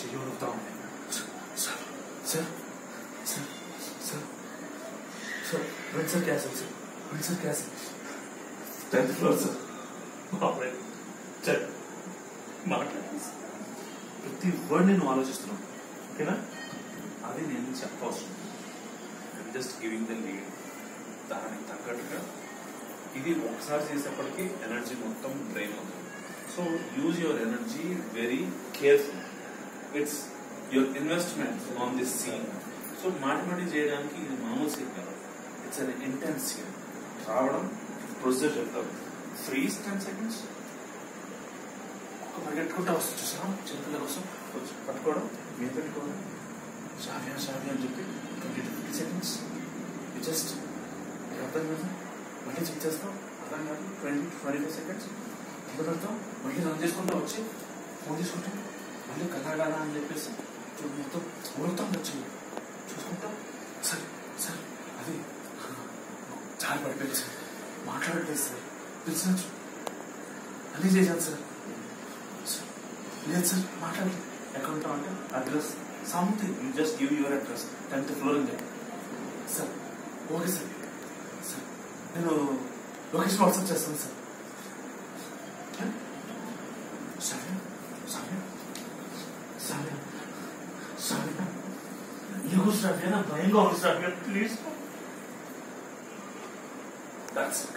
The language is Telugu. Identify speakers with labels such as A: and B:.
A: చెయ్యి వణుకుతా ఉంది sir sir sir sir sir Windsor castle sir Windsor castle tenth floor sir బాబాయ్ చెక్ మాట్లాడాలి సార్. ప్రతి వర్డ్ నేను ఆలోచిస్తున్నాను ఓకేనా అది నేను చెప్పవసరం జస్ట్ గివింగ్ ద లీడ్ దానికి తగ్గట్టుగా ఇది ఒకసారి చేసేప్పటికి ఎనర్జీ మొత్తం డ్రైన్ అవుతుంది so use your energy very careful it's your investment on this scene so మాటి మాటి చేయడానికి ఇది మామూలు సీన్ కాదు ఇట్స్ అన్ ఇంటెన్స్ సీన్ రావడం ప్రొసీజర్ చెప్తారు ఫ్రీజ్ టెన్ సెకండ్స్ ఒక పరిగెట్టుకుంటా వస్తుంది చూసారా చిన్నపిల్ల కోసం వచ్చి పట్టుకోవడం మీద పెట్టుకోవడం సావ్యా సావ్యా అని చెప్పి twenty to fifty seconds just అర్థం కాదు మళ్ళీ చెక్ చేస్తాం అర్థం కాదు twenty to twenty five seconds మొదలు పెడతాం మళ్ళీ రన్ చేసుకుంటూ వచ్చి ఫోన్ తీసుకుంటాం మళ్ళీ కథాగానా అని చెప్పేసి చూ- మొత్తం మొత్తం వచ్చి చూసుకుంటాం సార్ సార్ అది చాలా పడిపోయింది సార్ మాట్లాడలేదు సార్ పిలిచినచ్చు అన్నీ చేశాను సార్ సార్, లేదు సార్ మాట్లాడలేదు ఎక్కడ ఉంటాం అంటే address something you just give your address tenth floor అని చెప్పి సార్ ఓకే సార్ సార్ నేను లొకేషన్ వాట్సాప్ చేస్తాను సార్ సరే సరే సరే సరే నీకు శ్రవ్య నా భయంగా ఉంది శ్రవ్య ప్లీజ్ దట్స్